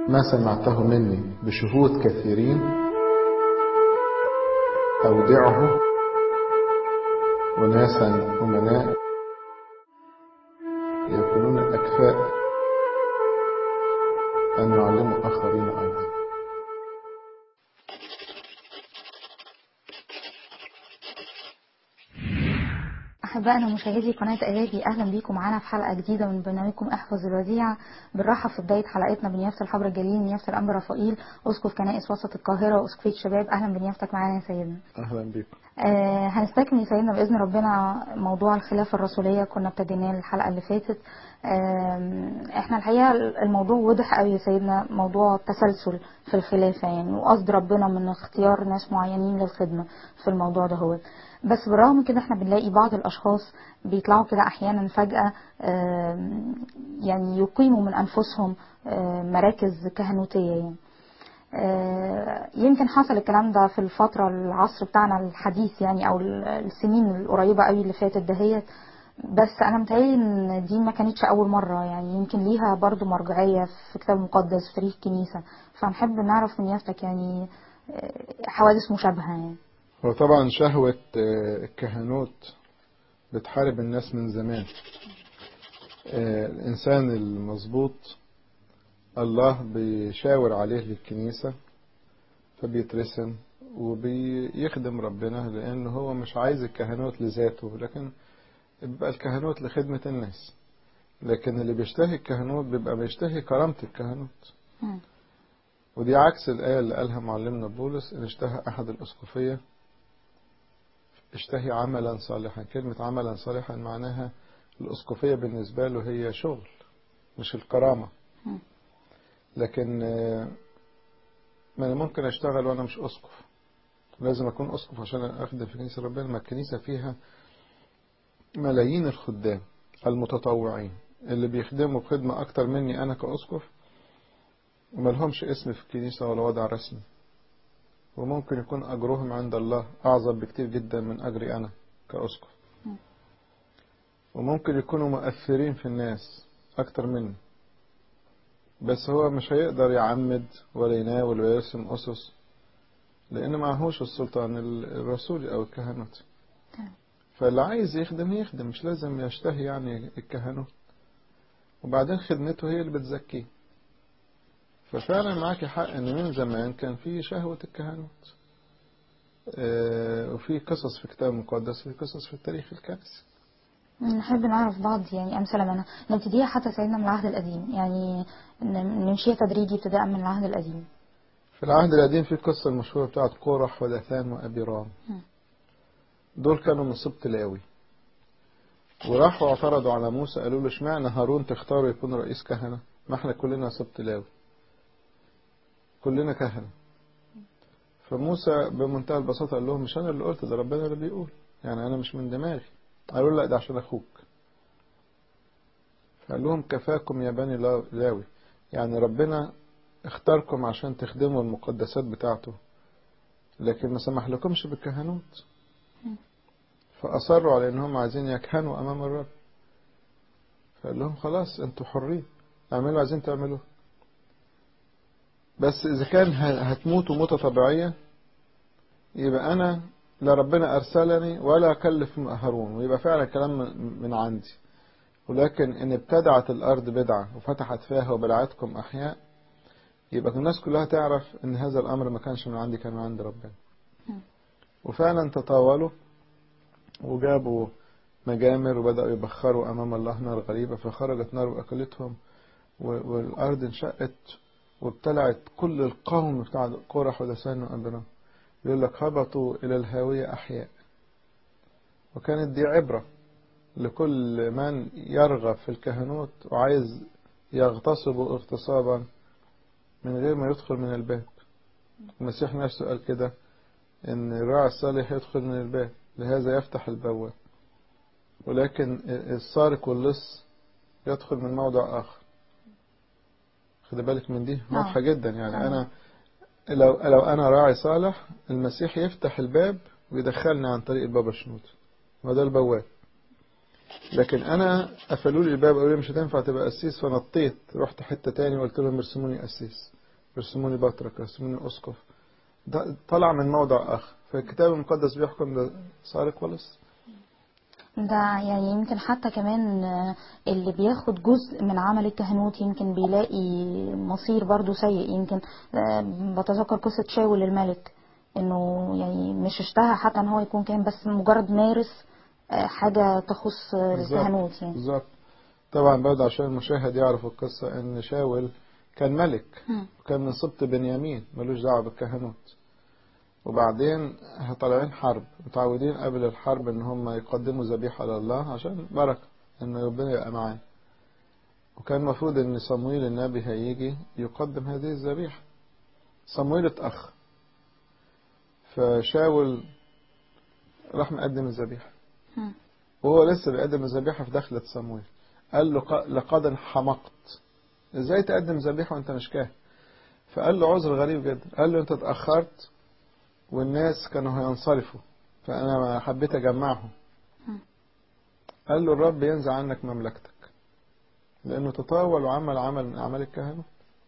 ما سمعته مني بشهود كثيرين أودعه أناسا أمناء يكونون الأكفاء أن يعلموا آخرين أيضا أحبائنا مشاهدي قناة أجابي أهلا بيكم معانا في حلقة جديدة من برنامجكم احفظ الوديعة بنرحب في بداية حلقتنا بنيافة الحبر الجليل نيافة الأنبا رفائيل أسقف كنائس وسط القاهرة وأسقفية شباب أهلا بنيافتك معانا يا سيدنا أهلا بكم آه هنستكمل يا سيدنا بإذن ربنا موضوع الخلافة الرسولية كنا ابتديناه الحلقة اللي فاتت آه احنا الحقيقة الموضوع وضح قوي يا سيدنا موضوع التسلسل في الخلافة يعني وقصد ربنا من اختيار ناس معينين للخدمة في الموضوع ده هو بس بالرغم من كده احنا بنلاقي بعض الاشخاص بيطلعوا كده احيانا فجأة يعني يقيموا من انفسهم مراكز كهنوتية يعني يمكن حصل الكلام ده في الفترة العصر بتاعنا الحديث يعني او السنين القريبة قوي اللي فاتت دهيت بس انا متهيألي ان دي ما كانتش اول مرة يعني يمكن ليها برضو مرجعية في كتاب المقدس في تاريخ الكنيسة فنحب نعرف من يافتك يعني حوادث مشابهة يعني وطبعا شهوة الكهنوت بتحارب الناس من زمان الإنسان المظبوط الله بيشاور عليه للكنيسة فبيترسم وبيخدم ربنا لأنه هو مش عايز الكهنوت لذاته لكن بيبقى الكهنوت لخدمة الناس لكن اللي بيشتهي الكهنوت بيبقى بيشتهي كرامة الكهنوت ودي عكس الآية اللي قالها معلمنا بولس إن اشتهى أحد الأسقفية اشتهي عملا صالحا كلمة عملا صالحا معناها الأسقفية بالنسبة له هي شغل مش الكرامة لكن ما أنا ممكن أشتغل وأنا مش أسقف لازم أكون أسقف عشان أخدم في كنيسة ربنا ما الكنيسة فيها ملايين الخدام المتطوعين اللي بيخدموا بخدمة أكتر مني أنا كأسقف وما لهمش اسم في الكنيسة ولا وضع رسمي وممكن يكون أجرهم عند الله أعظم بكتير جدا من أجري أنا كأسقف وممكن يكونوا مؤثرين في الناس أكتر مني بس هو مش هيقدر يعمد ولا يناول ولا يرسم أسس لأن معهوش السلطان الرسولي أو الكهنوت فاللي عايز يخدم يخدم مش لازم يشتهي يعني الكهنوت وبعدين خدمته هي اللي بتزكيه ففعلا معاك حق ان من زمان كان في شهوة الكهنوت اه وفي قصص في كتاب المقدس في قصص في التاريخ الكنسي نحب نعرف بعض يعني أمثلة منها نبتديها حتى سيدنا من العهد القديم يعني نمشيها تدريجي ابتداء من العهد القديم في العهد القديم في القصة المشهورة بتاعت كورح وداثان وأبيرام دول كانوا من سبط لاوي وراحوا اعترضوا على موسى قالوا له اشمعنى هارون تختاروا يكون رئيس كهنة ما احنا كلنا سبط لاوي كلنا كهنة فموسى بمنتهى البساطة قال لهم مش أنا اللي قلت ده ربنا اللي بيقول يعني أنا مش من دماغي قالوا لا ده عشان أخوك فقال لهم كفاكم يا بني لاوي يعني ربنا اختاركم عشان تخدموا المقدسات بتاعته لكن ما سمح لكمش بالكهنوت فأصروا على أنهم عايزين يكهنوا أمام الرب فقال لهم خلاص أنتوا حرين اعملوا عايزين تعملوه بس إذا كان هتموتوا موتة طبيعية يبقى أنا لا ربنا أرسلني ولا أكلف هارون ويبقى فعلا كلام من عندي ولكن إن ابتدعت الأرض بدعة وفتحت فيها وبلعتكم أحياء يبقى الناس كلها تعرف إن هذا الأمر ما كانش من عندي كان من عند ربنا وفعلا تطاولوا وجابوا مجامر وبدأوا يبخروا أمام الله نار غريبة فخرجت نار وأكلتهم والأرض انشقت وابتلعت كل القوم بتاع قرح ودسان وأبرام يقول لك هبطوا إلى الهاوية أحياء وكانت دي عبرة لكل من يرغب في الكهنوت وعايز يغتصب اغتصابا من غير ما يدخل من الباب المسيح نفسه قال كده ان الراعي الصالح يدخل من الباب لهذا يفتح البواب ولكن السارق واللص يدخل من موضع آخر خد بالك من دي واضحة جدا يعني آه. أنا لو لو أنا راعي صالح المسيح يفتح الباب ويدخلني عن طريق البابا شنود وده البواب لكن أنا قفلوا لي الباب قالوا لي مش هتنفع تبقى قسيس فنطيت رحت حتة تاني وقلت لهم ارسموني قسيس يرسموني بطرك يرسموني أسقف ده طلع من موضع آخر فالكتاب المقدس بيحكم ده سارق ولا لص ده يعني يمكن حتى كمان آه، اللي بياخد جزء من عمل الكهنوت يمكن بيلاقي مصير برضو سيء يمكن آه، بتذكر قصة شاول الملك انه يعني مش اشتهى حتى ان هو يكون كاهن بس مجرد مارس آه، حاجة تخص آه، بالظبط. الكهنوت يعني بالظبط طبعا برضه عشان المشاهد يعرف القصة إن شاول كان ملك مم. وكان من سبط بنيامين ملوش دعوة بالكهنوت وبعدين طالعين حرب متعودين قبل الحرب ان هم يقدموا ذبيحة لله عشان بركة ان ربنا يبقى معاه وكان المفروض ان صمويل النبي هيجي يقدم هذه الذبيحة صمويل اتأخر فشاول راح مقدم الذبيحة مم. وهو لسه بيقدم الذبيحة في دخلة صمويل قال له ق- لقد انحمقت ازاي تقدم ذبيحة وانت مش كاهن فقال له عذر غريب جدا قال له انت اتأخرت والناس كانوا هينصرفوا فأنا حبيت أجمعهم مم. قال له الرب ينزع عنك مملكتك لأنه تطاول وعمل عمل من أعمال الكهنة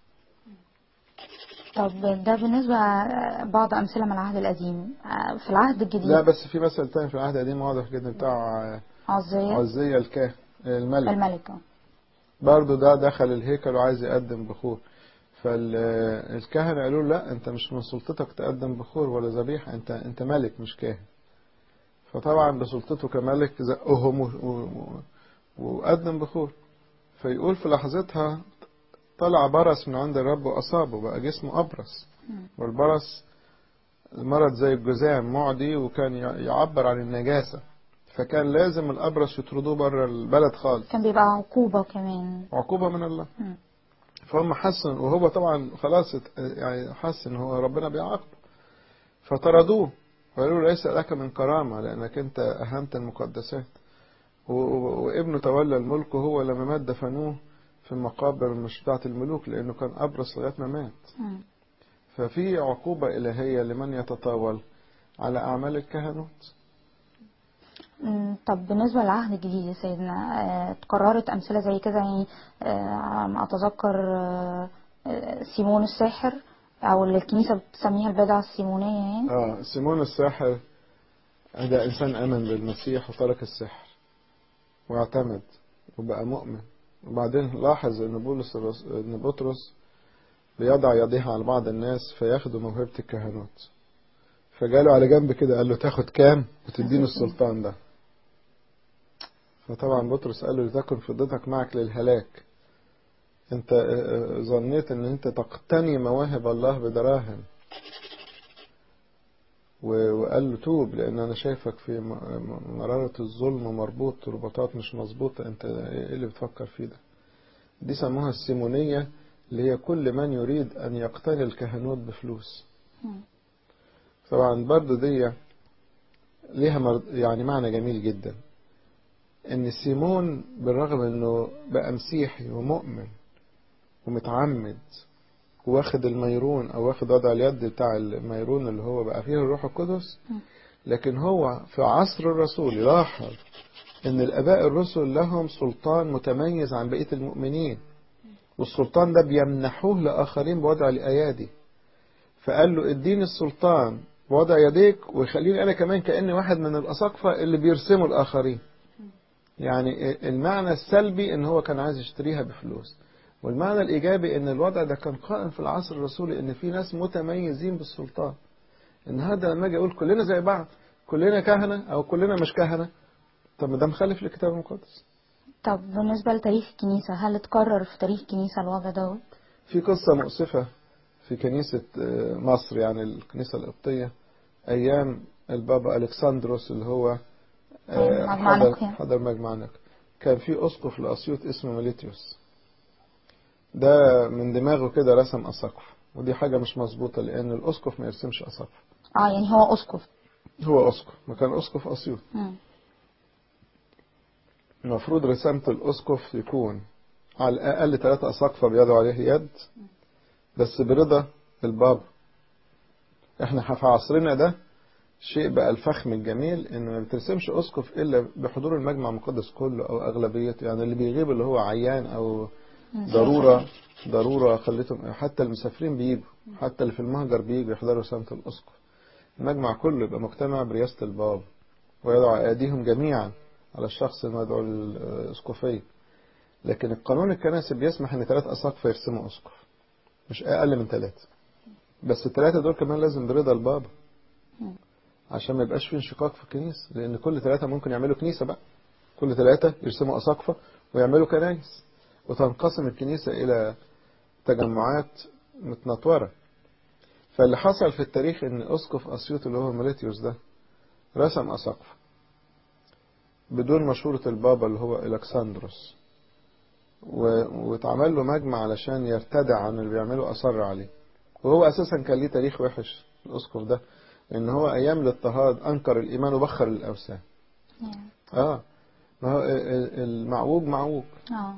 طب ده بالنسبة آه، بعض أمثلة من العهد القديم آه، في العهد الجديد لا بس في مثل تاني في العهد القديم واضح جدا بتاع عزية عزية الكاهن الملك الملك آه. برضه ده دخل الهيكل وعايز يقدم بخور فالكهنة قالوا له لا انت مش من سلطتك تقدم بخور ولا ذبيحة انت انت ملك مش كاهن فطبعا بسلطته كملك زقهم و- و- وقدم بخور فيقول في لحظتها طلع برص من عند الرب وأصابه بقى جسمه أبرص مم. والبرص المرض زي الجذام معدي وكان يعبر عن النجاسة فكان لازم الأبرص يطردوه بره البلد خالص كان بيبقى عقوبة كمان عقوبة من الله مم. فهم حسن وهو طبعا خلاص ات- يعني حس ان هو ربنا بيعاقبه فطردوه وقالوا له ليس لك من كرامة لأنك أنت أهنت المقدسات و- و- وابنه تولى الملك وهو لما مات دفنوه في المقابر مش بتاعة الملوك لأنه كان أبرص لغاية ما مات مم. ففي عقوبة إلهية لمن يتطاول على أعمال الكهنوت مم، طب بالنسبة للعهد الجديد يا سيدنا آه، اتكررت أمثلة زي كده يعني آه، عم أتذكر آه، آه، سيمون الساحر أو اللي الكنيسة بتسميها البدعة السيمونية يعني آه سيمون الساحر ده إنسان آمن بالمسيح وترك السحر واعتمد وبقى مؤمن وبعدين لاحظ إن بولس الرس... إن بطرس بيضع يديه على بعض الناس فياخدوا موهبة الكهنوت فجاله على جنب كده قال له تاخد كام وتديني السلطان ده فطبعا بطرس قال له لتكن فضتك معك للهلاك انت اه، اه، ظنيت ان انت تقتني مواهب الله بدراهم و- وقال له توب لان انا شايفك في م- م- مرارة الظلم مربوط رباطات مش مظبوطة انت ايه اللي بتفكر فيه ده دي سموها السيمونية اللي هي كل من يريد ان يقتني الكهنوت بفلوس مم. طبعا برضو دي ليها مر- يعني معنى جميل جدا ان سيمون بالرغم انه بقى مسيحي ومؤمن ومتعمد واخد الميرون او واخد وضع اليد بتاع الميرون اللي هو بقى فيه الروح القدس مم. لكن هو في عصر الرسول لاحظ ان الاباء الرسل لهم سلطان متميز عن بقية المؤمنين والسلطان ده بيمنحوه لاخرين بوضع الايادي فقال له اديني السلطان بوضع يديك ويخليني انا كمان كاني واحد من الاساقفه اللي بيرسموا الاخرين يعني المعنى السلبي ان هو كان عايز يشتريها بفلوس والمعنى الايجابي ان الوضع ده كان قائم في العصر الرسولي ان في ناس متميزين بالسلطان النهارده لما اجي اقول كلنا زي بعض كلنا كهنه او كلنا مش كهنه طب ما ده مخالف للكتاب المقدس طب بالنسبة لتاريخ الكنيسة هل اتكرر في تاريخ الكنيسة الوضع دوت؟ في قصة مؤسفة في كنيسة آه، مصر يعني الكنيسة القبطية أيام البابا ألكسندروس اللي هو آه، مجمع حضر, نقيا. حضر مجمع نقيا كان في أسقف لأسيوط اسمه ميليتيوس ده من دماغه كده رسم أساقف ودي حاجة مش مظبوطة لأن الأسقف ما يرسمش أساقف اه يعني هو أسقف هو أسقف ما كان أسقف أسيوط مم. المفروض رسامة الأسقف يكون على الأقل ثلاثة أساقفة بيدعوا عليه يد بس برضا البابا احنا في عصرنا ده شيء بقى الفخم الجميل ان ما بترسمش اسقف الا بحضور المجمع المقدس كله او اغلبيته يعني اللي بيغيب اللي هو عيان او مم. ضرورة ضرورة خليتهم حتى المسافرين بيجوا حتى اللي في المهجر بيجوا يحضروا سنة الأسقف المجمع كله يبقى مجتمع برئاسة الباب ويضع أيديهم جميعا على الشخص المدعو للأسقفية لكن القانون الكنسي بيسمح ان ثلاث أساقفة يرسموا أسقف مش أقل من ثلاثة بس الثلاثة دول كمان لازم برضا البابا مم. عشان ما يبقاش في انشقاق في الكنيسة لأن كل ثلاثة ممكن يعملوا كنيسة بقى كل ثلاثة يرسموا أساقفة ويعملوا كنايس وتنقسم الكنيسة إلى تجمعات متنطورة فاللي حصل في التاريخ ان اسقف اسيوط اللي هو ميليتيوس ده رسم اساقفه بدون مشورة البابا اللي هو الكسندروس و- واتعمل له مجمع علشان يرتدع عن اللي بيعمله اصر عليه وهو اساسا كان ليه تاريخ وحش الاسقف ده ان هو ايام الاضطهاد انكر الايمان وبخر الاوثان يعني. اه ما هو ال- ال- المعوج معوج اه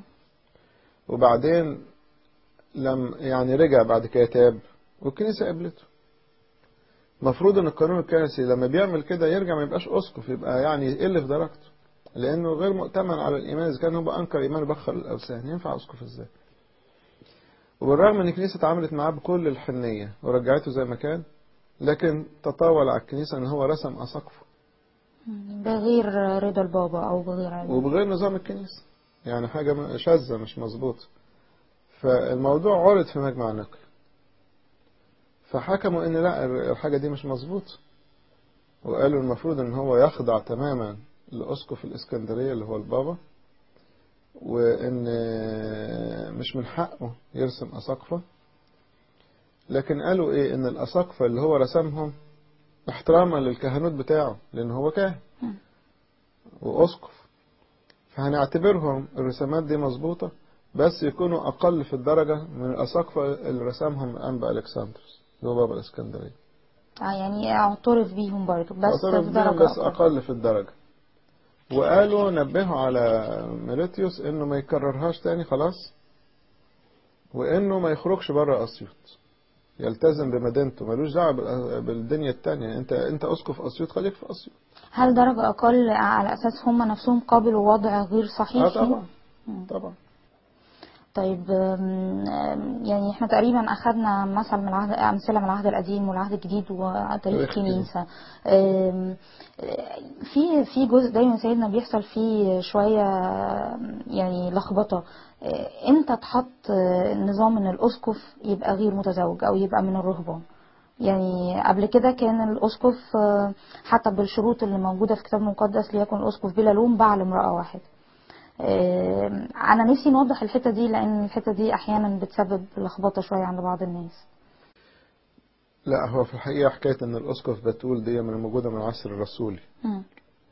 وبعدين لم يعني رجع بعد كده تاب والكنيسة قبلته المفروض ان القانون الكنسي لما بيعمل كده يرجع ما يبقاش اسقف يبقى يعني يقل في درجته لانه غير مؤتمن على الايمان اذا كان هو انكر ايمان بخر الاوثان ينفع اسقف ازاي وبالرغم ان الكنيسة اتعاملت معاه بكل الحنية ورجعته زي ما كان لكن تطاول على الكنيسة ان هو رسم اساقفه مم. بغير رضا البابا او بغير علم وبغير نظام الكنيسة يعني حاجة م- شاذة مش مظبوطة فالموضوع عرض في مجمع نقي فحكموا ان لا الحاجة دي مش مظبوطة وقالوا المفروض ان هو يخضع تماما لأسقف الإسكندرية اللي هو البابا وان مش من حقه يرسم أساقفة لكن قالوا ايه ان الأساقفة اللي هو رسمهم احتراما للكهنوت بتاعه لان هو كاهن مم. وأسقف فهنعتبرهم الرسومات دي مظبوطة بس يكونوا أقل في الدرجة من الأساقفة اللي رسمهم أنبا ألكسندروس اللي هو بابا الإسكندرية اه يعني اعترف بيهم برضو بس اعترف في بيهم درجة بس أقل في الدرجة وقالوا نبهوا على ميليتيوس إنه ما يكررهاش تاني خلاص وإنه ما يخرجش بره أسيوط يلتزم بمدينته ملوش دعوة بال- بالدنيا التانية أنت أنت أسقف أسيوط خليك في أسيوط هل درجة أقل على أساس هم نفسهم قابلوا وضع غير صحيح اه فيه؟ طبعا مم. طبعا طيب أم، أم، يعني احنا تقريبا أخذنا مثل من العهد أمثلة من العهد القديم والعهد الجديد وتاريخ تاريخ الكنيسة أم، في في جزء دايما سيدنا بيحصل فيه شوية أم، يعني لخبطة أه، امتى تحط أه، نظام ان الأسقف يبقى غير متزوج أو يبقى من الرهبان يعني قبل كده كان الأسقف آه، حتى بالشروط اللي موجودة في الكتاب المقدس ليكن الأسقف بلا لوم بعل امرأة واحدة آه، أنا نفسي نوضح الحتة دي لأن الحتة دي أحيانا بتسبب لخبطة شوية عند بعض الناس لا هو في الحقيقة حكاية إن الأسقف بتول دي من موجودة من العصر الرسولي مم.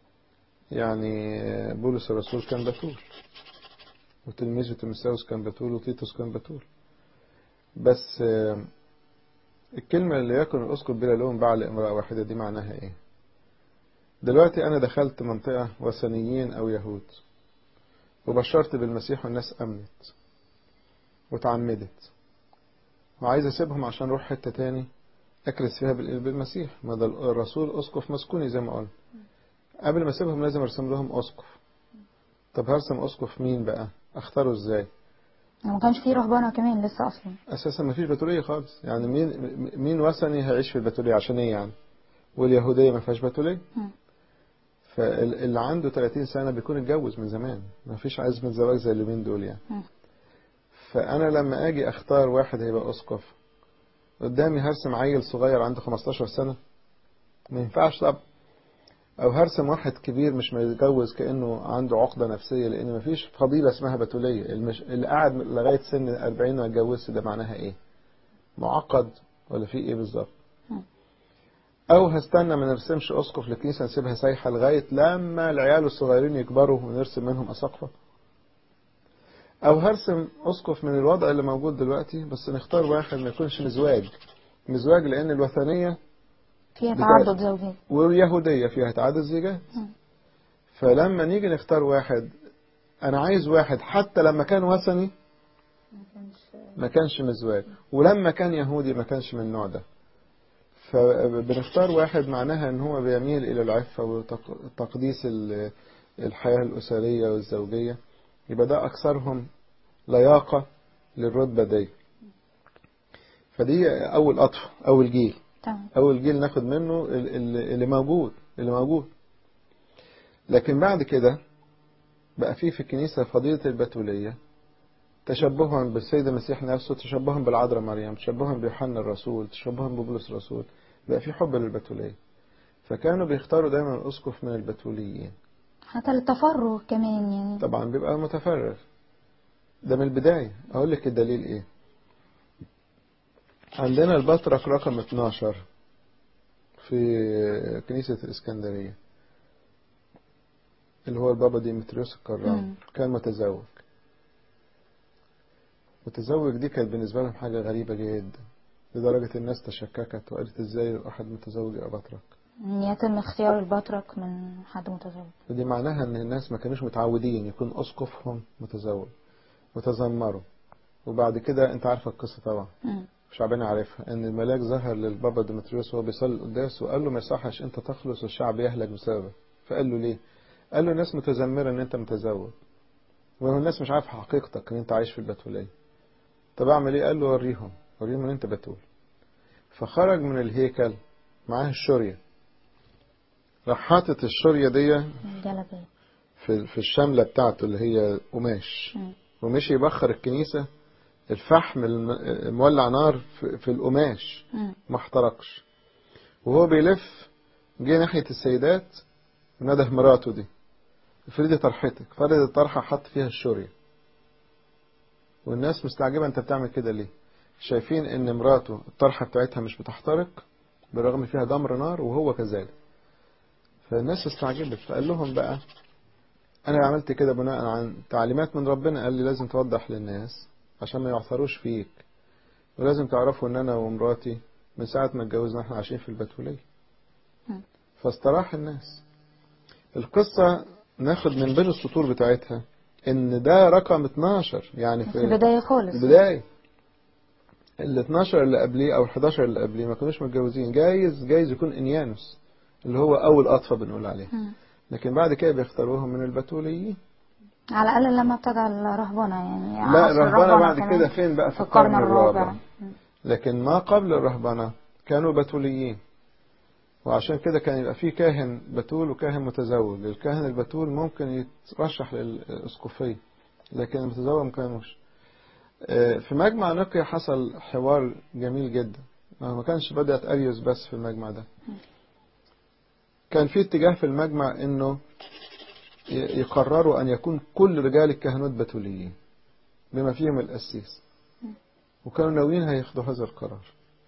يعني بولس الرسول كان بتول وتلميذه تيموثاوس كان بتول وتيتوس كان بتول بس آه، الكلمة اللي يكن الأسقف بلا لوم بعد امرأة واحدة دي معناها إيه؟ دلوقتي أنا دخلت منطقة وثنيين أو يهود وبشرت بالمسيح والناس أمنت وتعمدت وعايز أسيبهم عشان أروح حتة تاني أكرس فيها بال- بالمسيح ما ده الرسول أسقف مسكوني زي ما قلنا قبل ما أسيبهم لازم أرسم لهم أسقف طب هرسم أسقف مين بقى أختاره إزاي ما كانش فيه رهبانة كمان لسه أصلا أساسا ما فيش بتولية خالص يعني مين مين وثني هيعيش في البتولية عشان إيه يعني واليهودية ما فيهاش بتولية مم. فاللي عنده 30 سنة بيكون اتجوز من زمان ما فيش عزم زواج زي اليومين دول يعني مم. فأنا لما أجي أختار واحد هيبقى أسقف قدامي هرسم عيل صغير عنده 15 سنة ما ينفعش طب أو هرسم واحد كبير مش متجوز كأنه عنده عقدة نفسية لأن ما فيش فضيلة اسمها بتولية المش... اللي قاعد لغاية سن 40 ما اتجوزش ده معناها إيه؟ معقد ولا في إيه بالظبط؟ مم. أو هستنى ما نرسمش أسقف لكنيسة نسيبها سايحة لغاية لما العيال الصغيرين يكبروا ونرسم منهم أساقفة أو هرسم أسقف من الوضع اللي موجود دلوقتي بس نختار واحد ما يكونش مزواج مزواج لأن الوثنية فيها بتاع- تعدد زوجات واليهودية فيها تعدد زيجات مم. فلما نيجي نختار واحد أنا عايز واحد حتى لما كان وثني ما كانش مزواج ولما كان يهودي ما كانش من النوع ده فبنختار واحد معناها ان هو بيميل الى العفة وتقديس ال- الحياة الأسرية والزوجية يبقى ده أكثرهم لياقة للرتبة دي فدي أول قطف أول جيل تمام أول جيل ناخد منه ال- ال- اللي موجود اللي موجود لكن بعد كده بقى في في الكنيسة فضيلة البتولية تشبها بالسيد المسيح نفسه تشبها بالعذراء مريم تشبها بيوحنا الرسول تشبها ببولس الرسول بقى في حب للبتولية فكانوا بيختاروا دايما الأسقف من البتوليين حتى للتفرغ كمان يعني طبعا بيبقى متفرغ ده من البداية أقول لك الدليل إيه عندنا البطرك رقم 12 في كنيسة الإسكندرية اللي هو البابا ديمتريوس الكرام مم. كان متزوج متزوج دي كانت بالنسبة لهم حاجة غريبة جدا لدرجة الناس تشككت وقالت ازاي واحد متزوج يبقى بطرك ان يتم اختيار البطرك من حد متزوج ودي معناها ان الناس ما كانوش متعودين يكون اسقفهم متزوج وتذمروا وبعد كده انت عارفه القصه طبعا مم. شعبنا عارفها ان الملاك ظهر للبابا ديمتريوس وهو بيصلي القداس وقال له ما يصحش انت تخلص والشعب يهلك بسببك فقال له ليه قال له الناس متذمره ان انت متزوج وهو الناس مش عارفه حقيقتك ان انت عايش في البتوليه طب اعمل ايه قال له وريهم وريهم ان انت بتول فخرج من الهيكل معاه الشوريه راح حاطط الشوريه دي الجلبية في في الشمله بتاعته اللي هي قماش مم. ومشي يبخر الكنيسه الفحم الم- مولع نار في في القماش مم. ما احترقش وهو بيلف جه ناحية السيدات ونده مراته دي افردي طرحتك فرد الطرحة حط فيها الشورية والناس مستعجبة انت بتعمل كده ليه شايفين ان مراته الطرحة بتاعتها مش بتحترق بالرغم فيها جمر نار وهو كذلك فالناس استعجبت فقال لهم بقى انا عملت كده بناء عن تعليمات من ربنا قال لي لازم توضح للناس عشان ما يعثروش فيك ولازم تعرفوا ان انا ومراتي من ساعة ما اتجوزنا احنا عايشين في البتولية مم. فاستراح الناس القصة ناخد من بين السطور بتاعتها ان ده رقم 12 يعني في في البداية خالص البداية ال 12 اللي قبليه او ال 11 اللي قبليه ما كانوش متجوزين جايز جايز يكون انيانوس اللي هو اول قطفة بنقول عليه مم. لكن بعد كده بيختاروهم من البتوليين على الأقل لما ابتدى الرهبنة يعني لا عصر الرهبنة بعد كمان كده فين بقى في في القرن الرابع الرابع مم. لكن ما قبل الرهبنة كانوا بتوليين وعشان كده كان يبقى في كاهن بتول وكاهن متزوج الكاهن البتول ممكن يترشح للإسقفية لكن المتزوج ما كانوش آه، في مجمع نقيا حصل حوار جميل جدا ما ما كانش بدأت أريوس بس في المجمع ده كان في اتجاه في المجمع انه ي- يقرروا ان يكون كل رجال الكهنوت بتوليين بما فيهم القسيس وكانوا ناويين هياخدوا هذا القرار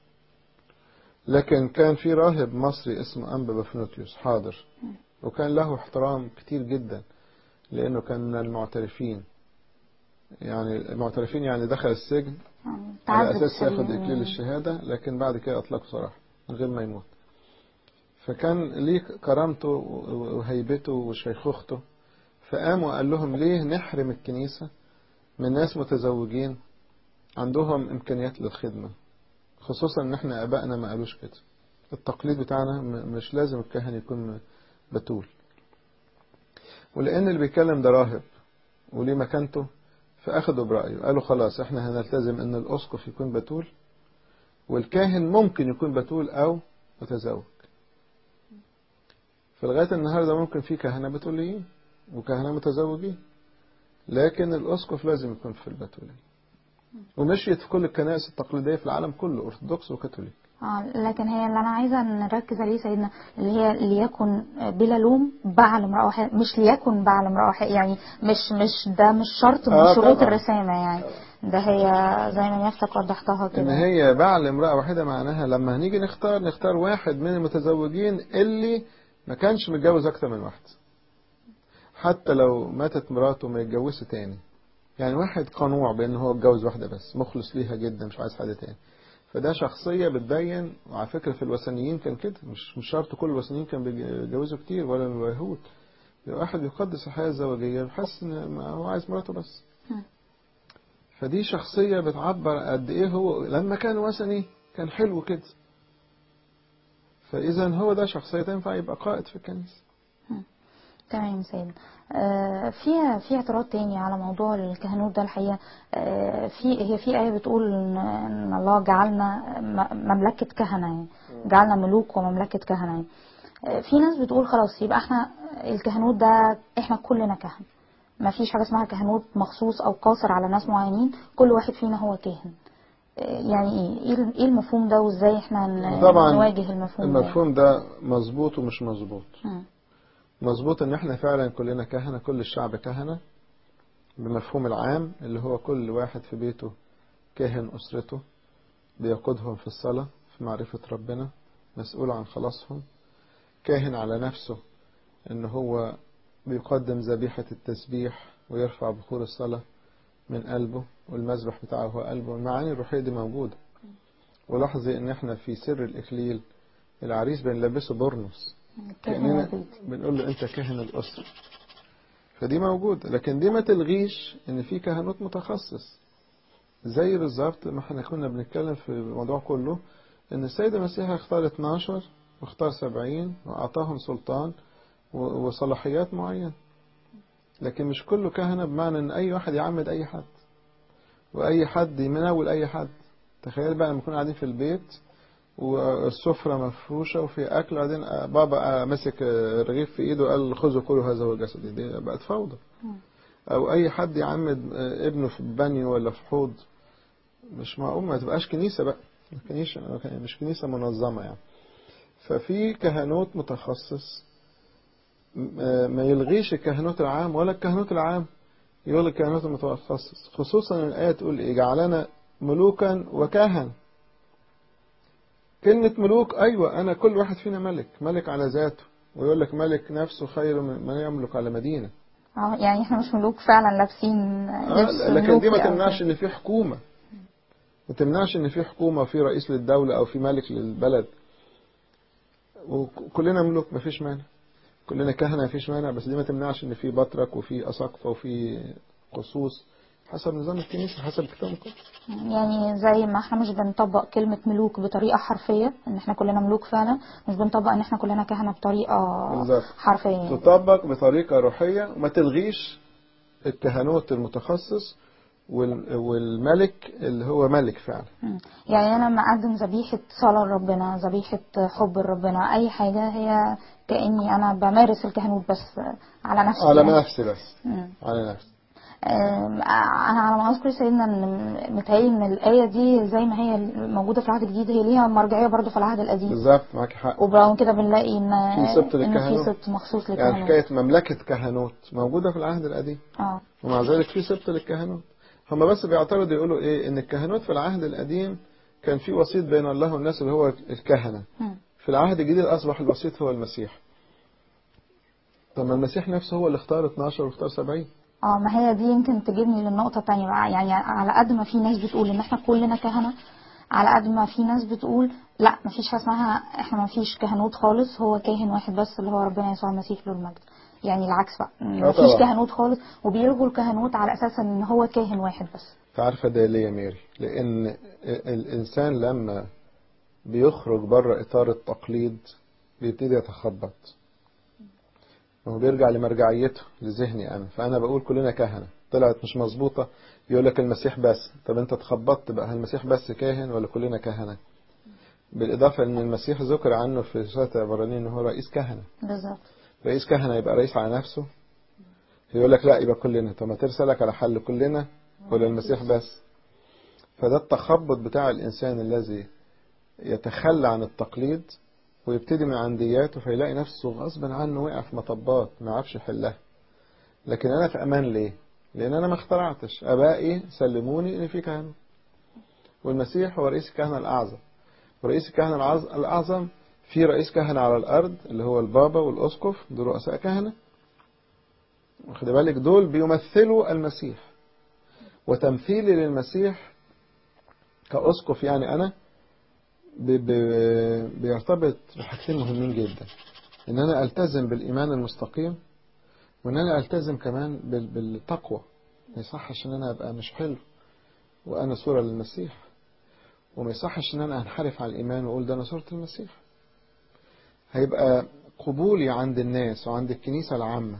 لكن كان في راهب مصري اسمه أنبا بفنوتيوس حاضر وكان له احترام كتير جدا لأنه كان من المعترفين يعني المعترفين يعني دخل السجن يعني على تعذب أساس ياخد سليم إكليل يعني. الشهادة لكن بعد كده أطلقه صراحة من غير ما يموت فكان ليه كرامته وهيبته وشيخوخته فقام وقال لهم ليه نحرم الكنيسة من ناس متزوجين عندهم إمكانيات للخدمة خصوصا إن إحنا آبائنا ما قالوش كده التقليد بتاعنا م- مش لازم الكاهن يكون بتول ولأن اللي بيتكلم ده راهب وليه مكانته فأخدوا برأيه قالوا خلاص إحنا هنلتزم إن الأسقف يكون بتول والكاهن ممكن يكون بتول أو متزوج فلغاية النهاردة ممكن في كهنة بتوليين وكهنة متزوجين لكن الأسقف لازم يكون في البتولية ومشيت في كل الكنائس التقليدية في العالم كله أرثوذكس وكاثوليك اه لكن هي اللي انا عايزه نركز عليه سيدنا اللي هي ليكن بلا لوم بعل امراه واحده مش ليكن بعل امراه واحده يعني مش مش ده مش شرط من آه شروط طبعا. الرسامه يعني ده هي زي ما نفسك وضحتها إن كده هي بعل امرأة واحدة معناها لما هنيجي نختار نختار واحد من المتزوجين اللي ما كانش متجوز أكتر من واحدة حتى لو ماتت مراته ما يتجوزش تاني يعني واحد قنوع بأن هو اتجوز واحدة بس مخلص ليها جدا مش عايز حد تاني فده شخصية بتبين وعلى فكرة في الوثنيين كان كده مش مش شرط كل الوثنيين كان بيتجوزوا كتير ولا اليهود واحد يقدس الحياة الزوجية وحس ان ما هو عايز مراته بس مم. فدي شخصية بتعبر قد ايه هو لما كان وثني كان حلو كده فإذا هو ده شخصية تنفع يبقى قائد في الكنيسة تمام سيد آه، في في اعتراض تاني على موضوع الكهنوت ده الحقيقه آه، في هي في ايه بتقول ان إن الله جعلنا م- مملكه كهنه يعني جعلنا ملوك ومملكه كهنه يعني آه، في ناس بتقول خلاص يبقى احنا الكهنوت ده احنا كلنا كهنه ما فيش حاجه اسمها كهنوت مخصوص او قاصر على ناس معينين كل واحد فينا هو كاهن آه، يعني ايه ايه ايه المفهوم ده وازاي احنا ن- طبعا نواجه المفهوم ده المفهوم ده مظبوط ومش مظبوط مم. مظبوط ان احنا فعلا كلنا كهنة كل الشعب كهنة بمفهوم العام اللي هو كل واحد في بيته كاهن أسرته بيقودهم في الصلاة في معرفة ربنا مسؤول عن خلاصهم كاهن على نفسه ان هو بيقدم ذبيحة التسبيح ويرفع بخور الصلاة من قلبه والمذبح بتاعه هو قلبه المعاني الروحية دي موجودة ولاحظي ان احنا في سر الإكليل العريس بنلبسه برنس كاهن كأننا البيت بنقول له انت كاهن الأسرة فدي موجودة لكن دي ما تلغيش ان في كهنوت متخصص زي بالظبط ما احنا كنا بنتكلم في الموضوع كله ان السيد المسيح اختار 12 واختار 70 واعطاهم سلطان و- وصلاحيات معينة لكن مش كله كهنة بمعنى ان اي واحد يعمد اي حد واي حد يناول اي حد تخيل بقى لما نكون قاعدين في البيت والسفرة مفروشة وفي أكل بعدين بابا مسك رغيف في إيده قال خذوا كلوا هذا هو جسدي دي بقت فوضى أو أي حد يعمد ابنه في بانيو ولا في حوض مش معقول ما تبقاش كنيسة بقى كنيسة مش كنيسة منظمة يعني ففي كهنوت متخصص ما يلغيش الكهنوت العام ولا الكهنوت العام يلغي الكهنوت المتخصص خصوصا الآية تقول إيه جعلنا ملوكا وكهنة كلمة ملوك أيوة أنا كل واحد فينا ملك ملك على ذاته ويقول لك ملك نفسه خير من من يملك على مدينة اه يعني احنا مش ملوك فعلا لابسين لبس آه لكن دي ما ملوكي أو تمنعش كده. إن في حكومة ما تمنعش إن في حكومة وفي رئيس للدولة أو في ملك للبلد وكلنا ملوك ما فيش مانع كلنا كهنة ما فيش مانع بس دي ما تمنعش إن في بطرك وفي أساقفة وفي قصوص حسب نظام الكنيسة حسب الكتاب المقدس يعني زي ما احنا مش بنطبق كلمة ملوك بطريقة حرفية ان احنا كلنا ملوك فعلا مش بنطبق ان احنا كلنا كهنة بطريقة بالظبط. حرفية يعني. تطبق بطريقة روحية وما تلغيش الكهنوت المتخصص وال- والملك اللي هو ملك فعلا مم. يعني انا لما اقدم ذبيحة صلاة لربنا ذبيحة حب لربنا اي حاجة هي كأني انا بمارس الكهنوت بس على نفسي على يعني. نفسي بس مم. على نفسي آم، انا على ما اذكر سيدنا ان متهيألي ان الايه دي زي ما هي موجوده في العهد الجديد هي ليها مرجعيه برضو في العهد القديم بالظبط معاك حق وبرغم كده بنلاقي ان في سبط ان في للكهنوت. سبط مخصوص يعني للكهنوت حكاية مملكة كهنوت موجودة في العهد القديم اه ومع ذلك في سبط للكهنوت هم بس بيعترضوا يقولوا ايه ان الكهنوت في العهد القديم كان في وسيط بين الله والناس اللي هو الكهنة مم. في العهد الجديد اصبح الوسيط هو المسيح طب ما المسيح نفسه هو اللي اختار 12 واختار 70 اه ما هي دي يمكن تجيبني للنقطة التانية بقى يعني على قد ما في ناس بتقول ان احنا كلنا كهنة على قد ما في ناس بتقول لا مفيش حاجة اسمها احنا مفيش كهنوت خالص هو كاهن واحد بس اللي هو ربنا يسوع المسيح له المجد يعني العكس بقى مفيش طبعا. كهنوت خالص وبيلغوا الكهنوت على اساس ان هو كاهن واحد بس عارفة ده ليه يا ميري لأن الإنسان لما بيخرج بره إطار التقليد بيبتدي يتخبط هو بيرجع لمرجعيته لذهني أنا فأنا بقول كلنا كهنة طلعت مش مظبوطة يقول لك المسيح بس طب أنت اتخبطت بقى هل المسيح بس كاهن ولا كلنا كهنة بالإضافة أن المسيح ذكر عنه في رسالة العبرانيين أنه هو رئيس كهنة بالظبط رئيس كهنة يبقى رئيس على نفسه يقول لك لا يبقى كلنا طب ما ترسلك على حل كلنا ولا المسيح بس فده التخبط بتاع الإنسان الذي يتخلى عن التقليد ويبتدي من عندياته فيلاقي نفسه غصبا عنه وقع في مطبات ما عرفش يحلها لكن أنا في أمان ليه؟ لأن أنا ما اخترعتش أبائي سلموني إن في كهنة والمسيح هو رئيس الكهنة الأعظم ورئيس الكهنة العظ- الأعظم في رئيس كهنة على الأرض اللي هو البابا والأسقف دول رؤساء كهنة واخد بالك دول بيمثلوا المسيح وتمثيلي للمسيح كأسقف يعني أنا ب- ب- بيرتبط بحاجتين مهمين جدا إن أنا ألتزم بالإيمان المستقيم وإن أنا ألتزم كمان بال- بالتقوى ما يصحش إن أنا أبقى مش حلو وأنا صورة للمسيح وما يصحش إن أنا أنحرف عن الإيمان وأقول ده أنا صورة المسيح هيبقى قبولي عند الناس وعند الكنيسة العامة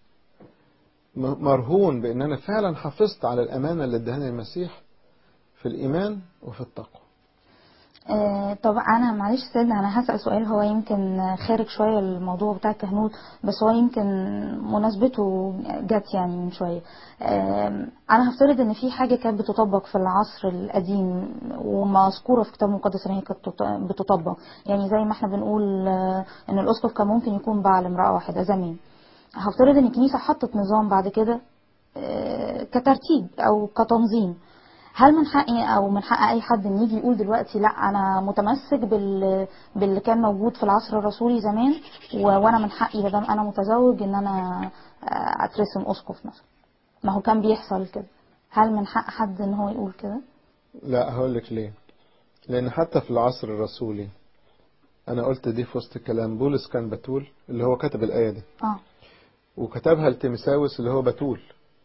مرهون بأن أنا فعلا حافظت على الأمانة اللي ادهاني المسيح في الإيمان وفي التقوى آه، طب انا معلش سيدنا انا هسأل سؤال هو يمكن خارج شوية الموضوع بتاع الكهنوت بس هو يمكن مناسبته جت يعني من شوية آم، انا هفترض ان في حاجة كانت بتطبق في العصر القديم ومذكورة في الكتاب المقدس ان هي كانت تط- بتطبق يعني زي ما احنا بنقول آه، ان الاسقف كان ممكن يكون بعل امرأة واحدة زمان هفترض ان الكنيسة حطت نظام بعد كده آه، كترتيب او كتنظيم هل من حقي او من حق اي حد ان يجي يقول دلوقتي لا انا متمسك بال... باللي كان موجود في العصر الرسولي زمان و... وانا من حقي ما دام انا متزوج ان انا آه، اترسم اسقف مثلا ما هو كان بيحصل كده هل من حق حد ان هو يقول كده لا هقول لك ليه لأن حتى في العصر الرسولي أنا قلت دي في وسط الكلام بولس كان بتول اللي هو كتب الآية دي اه وكتبها لتيمساوس اللي هو بتول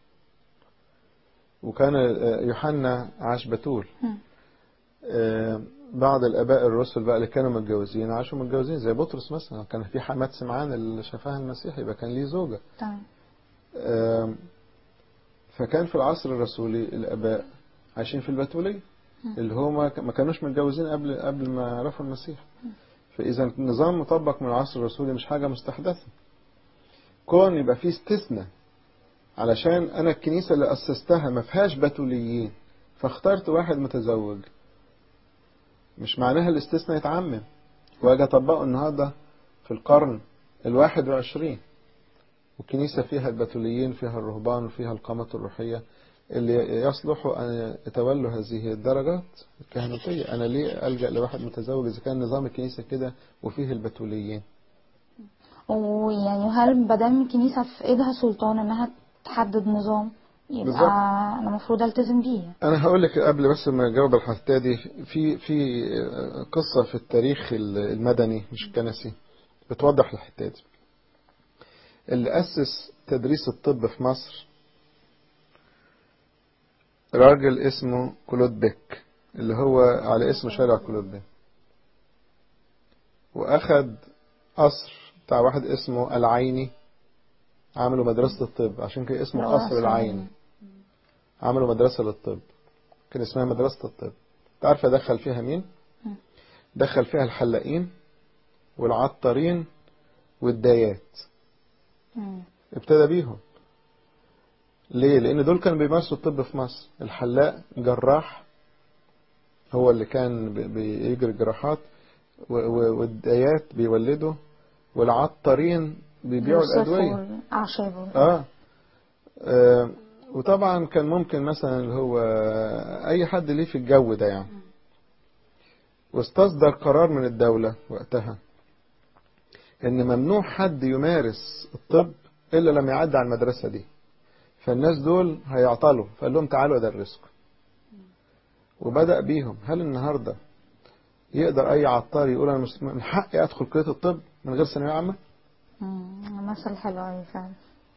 وكان آه، يوحنا عاش بتول مم. آه، بعض الآباء الرسل بقى اللي كانوا متجوزين عاشوا متجوزين زي بطرس مثلا كان في حماد سمعان اللي شافها المسيح يبقى كان ليه زوجة تمام آم، فكان في العصر الرسولي الآباء عايشين في البتولية اللي هو ما ما كانوش متجوزين قبل قبل ما يعرفوا المسيح فإذا النظام مطبق من العصر الرسولي مش حاجة مستحدثة كون يبقى فيه استثناء علشان أنا الكنيسة اللي أسستها ما فيهاش بتوليين فاخترت واحد متزوج مش معناها الاستثناء يتعمم واجي أطبقه النهاردة في القرن الواحد وعشرين والكنيسة فيها البتوليين فيها الرهبان وفيها القامات الروحية اللي يصلحوا أن يتولوا هذه الدرجات الكهنوتية أنا ليه ألجأ لواحد متزوج إذا كان نظام الكنيسة كده وفيه البتوليين ويعني هل مادام الكنيسة في ايدها سلطان انها تحدد نظام يبقى بالظبط. انا المفروض التزم بيه أنا هقول لك قبل بس ما أجاوب على الحتة دي في في قصة في التاريخ المدني مش الكنسي بتوضح الحتة دي اللي أسس تدريس الطب في مصر راجل اسمه كلود بيك اللي هو على اسم شارع كلود بيك وأخد قصر بتاع واحد اسمه العيني عملوا مدرسة الطب عشان كده اسمه قصر العيني عملوا مدرسة للطب كان اسمها مدرسة الطب تعرف دخل فيها مين دخل فيها الحلاقين والعطارين والدايات مم. ابتدى بيهم ليه لان دول كانوا بيمارسوا الطب في مصر الحلاق جراح هو اللي كان بي- بيجري جراحات و- و- والدايات بيولدوا والعطارين بيبيعوا الادويه الاعشاب آه. اه وطبعا كان ممكن مثلا اللي هو اي حد ليه في الجو ده يعني واستصدر قرار من الدولة وقتها ان ممنوع حد يمارس الطب الا لما يعدي على المدرسة دي فالناس دول هيعطلوا فقال لهم تعالوا ادرسكم وبدأ بيهم هل النهاردة يقدر اي عطار يقول انا مش- من حقي ادخل كلية الطب من غير ثانوية عامة مم. مثل حلو أوي فعلا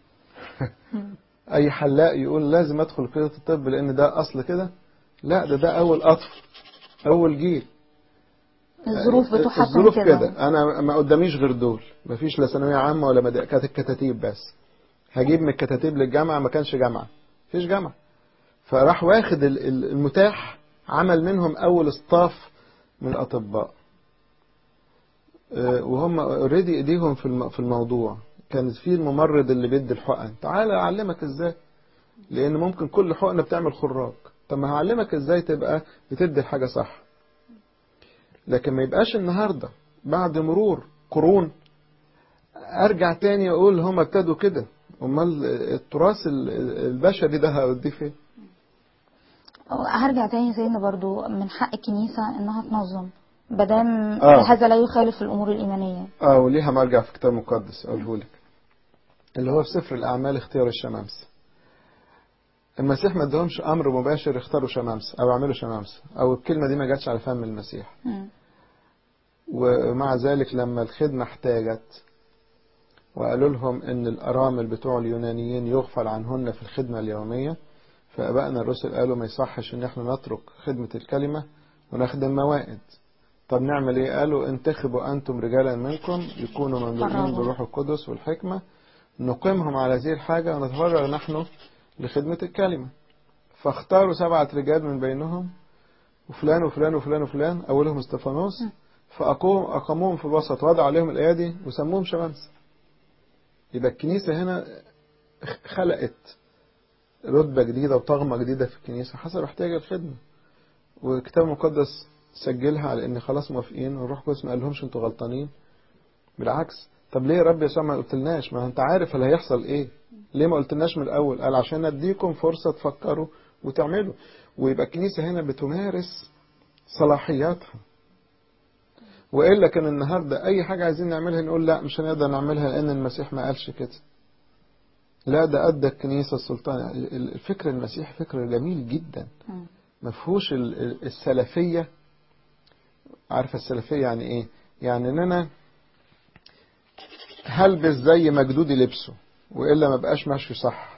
اي حلاق يقول لازم ادخل كليه الطب لان ده اصل كده لا ده ده اول قطر اول جيل الظروف بتحكم الظروف كده كده انا ما قداميش غير دول مفيش لا ثانويه عامه ولا مد... كانت الكتاتيب بس هجيب من الكتاتيب للجامعه ما كانش جامعه مفيش جامعه فراح واخد ال- ال- المتاح عمل منهم اول اصطاف من الاطباء آه، وهم اوريدي ايديهم في الم- في الموضوع كان في الممرض اللي بيدي الحقن تعالى اعلمك ازاي لان ممكن كل حقنه بتعمل خراج طب ما هعلمك ازاي تبقى بتدي الحاجه صح لكن ما يبقاش النهارده بعد مرور قرون ارجع تاني اقول هم ابتدوا كده امال التراث ال- البشري ده هوديه فين هرجع تاني سيدنا برضو من حق الكنيسة انها تنظم بدام آه. هذا لا يخالف الامور الايمانية اه وليها مرجع في كتاب مقدس اقوله لك اللي هو في سفر الاعمال اختيار الشمامسه المسيح ما ادهمش امر مباشر اختاروا شمامسه او اعملوا شمامسه او الكلمه دي ما جاتش على فم المسيح مم. ومع ذلك لما الخدمة احتاجت وقالوا لهم ان الارامل بتوع اليونانيين يغفل عنهن في الخدمة اليومية فابائنا الرسل قالوا ما يصحش ان احنا نترك خدمة الكلمة ونخدم موائد طب نعمل ايه قالوا انتخبوا انتم رجالا منكم يكونوا مملوئين فرغوا. بالروح القدس والحكمة نقيمهم على هذه الحاجة ونتفرغ نحن لخدمة الكلمة فاختاروا سبعة رجال من بينهم وفلان وفلان وفلان وفلان أولهم استفانوس فأقوم أقاموهم في الوسط وضعوا عليهم الأيادي وسموهم شمامسة يبقى الكنيسة هنا خلقت رتبة جديدة وطغمة جديدة في الكنيسة حسب احتياج الخدمة والكتاب المقدس سجلها على ان خلاص موافقين والروح القدس ما قالهمش انتوا غلطانين بالعكس طب ليه يا رب يسوع ما قلتلناش ما انت عارف اللي هيحصل ايه ليه ما قلتلناش من الاول قال عشان اديكم فرصة تفكروا وتعملوا ويبقى الكنيسة هنا بتمارس صلاحياتها والا كان النهارده اي حاجه عايزين نعملها نقول لا مش هنقدر نعملها لان المسيح ما قالش كده لا ده ادى الكنيسه السلطان الفكر المسيح فكر جميل جدا مم. ما فيهوش ال- ال- السلفيه عارفه السلفيه يعني ايه يعني ان انا هلبس زي ما جدودي لبسوا والا ما بقاش ماشي صح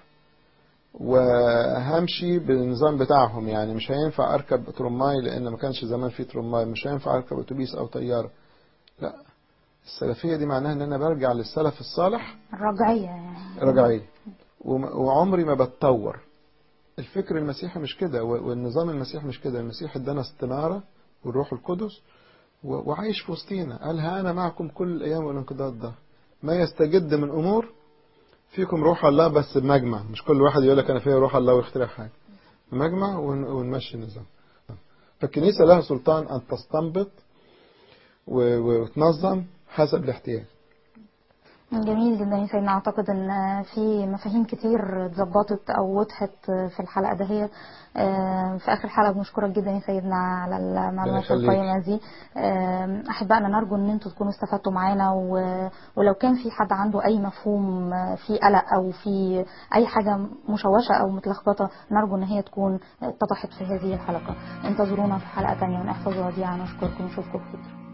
وهمشي بالنظام بتاعهم يعني مش هينفع اركب ترماي لان ما كانش زمان في ترماي مش هينفع اركب اتوبيس او طياره لا السلفيه دي معناها ان انا برجع للسلف الصالح الرجعية يعني رجعيه وم- وعمري ما بتطور الفكر المسيحي مش كده و- والنظام المسيحي مش كده المسيح ادانا استنارة والروح القدس و- وعايش في وسطينا قال ها أنا معكم كل الأيام والانقضاء ده ما يستجد من أمور فيكم روح الله بس بمجمع مش كل واحد يقول لك أنا فيها روح الله ويخترع حاجة مجمع ون- ونمشي النظام فالكنيسة لها سلطان أن تستنبط و- وتنظم حسب الاحتياج جميل جدا يا سيدنا اعتقد ان في مفاهيم كتير اتظبطت او وضحت في الحلقه دهيت آه، في اخر الحلقه بنشكرك جدا يا سيدنا على المعلومات يخليك. القيمه دي آه، احبائنا نرجو ان انتم تكونوا استفدتوا معانا و- ولو كان في حد عنده اي مفهوم آه، في قلق او في اي حاجه مشوشه او متلخبطه نرجو ان هي تكون اتضحت في هذه الحلقه انتظرونا في حلقه ثانيه ونحفظ وديعه نشكركم ونشوفكم بخير